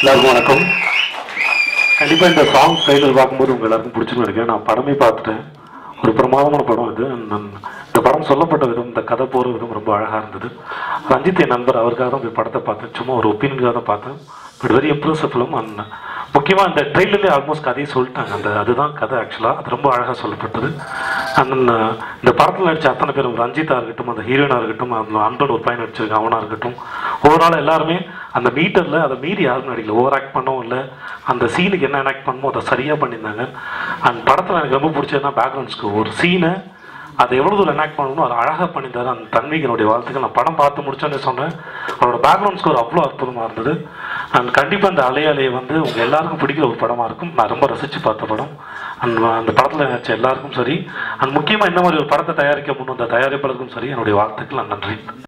எல்லாருக்கும் வணக்கம் கண்டிப்பாக இந்த சாங் ட்ரைலர் பார்க்கும்போது உங்க எல்லாருக்கும் பிடிச்சுன்னு நினைக்கிறேன் நான் படமே பார்த்துட்டேன் ஒரு பிரமாதமான படம் இது நான் இந்த படம் சொல்லப்பட்ட விதம் இந்த கதை போகிற விதம் ரொம்ப அழகாக இருந்தது ரஞ்சித் என் நண்பர் அவருக்காக தான் போய் படத்தை பார்த்தேன் சும்மா ஒரு ஒப்பீனியனுக்காக தான் பார்த்தேன் but very impressive film and முக்கியமாக இந்த ட்ரெயிலர்லேயே ஆல்மோஸ்ட் கதையை சொல்லிட்டாங்க அந்த அதுதான் கதை ஆக்சுவலாக அது ரொம்ப அழகாக சொல்லப்பட்டது அண்ட் இந்த படத்தில் நடிச்ச அத்தனை பேரும் ரஞ்சிதா இருக்கட்டும் அந்த ஹீரோயினாக இருக்கட்டும் அந்த அன்பன் ஒரு பையன் நடிச்சிருக்கான் அவனாக இருக்கட்டும் ஓவரால் எல்லாருமே அந்த மீட்டரில் அதை மீறி யாரும் நடிக்கல ஓவர் ஆக்ட் பண்ணவும் இல்லை அந்த சீனுக்கு என்ன ஆக்ட் பண்ணமோ அதை சரியாக பண்ணியிருந்தாங்க அண்ட் படத்தில் எனக்கு ரொம்ப பிடிச்சதுன்னா பேக்ரவுண்ட் ஸ்கோர் ஒரு சீனை அதை எவ்வளோ தூரம் எனாக்ட் பண்ணணும் அதை அழகாக பண்ணியிருந்தாரு அந்த தன்மைக்கு என்னுடைய வாழ்த்துக்கள் நான் படம் பார்த்து முடிச்சோன்னே சொன்னேன் அவரோட பேக்ரவுண்ட் ஸ்கோர் அவ்வளோ அற்புதமாக இருந்தது அண்ட் கண்டிப்பாக அந்த அலையாலையை வந்து உங்கள் எல்லாருக்கும் பிடிக்கிற ஒரு படமாக இருக்கும் நான் ரொம்ப ரசித்து பார்த்த படம் அண்ட் அந்த படத்தில் நினச்ச எல்லாருக்கும் சரி அண்ட் முக்கியமாக இந்த மாதிரி ஒரு படத்தை தயாரிக்க முன் வந்த தயாரிப்பாளருக்கும் சரி என்னுடைய வாழ்த்துக்கள் நன்றி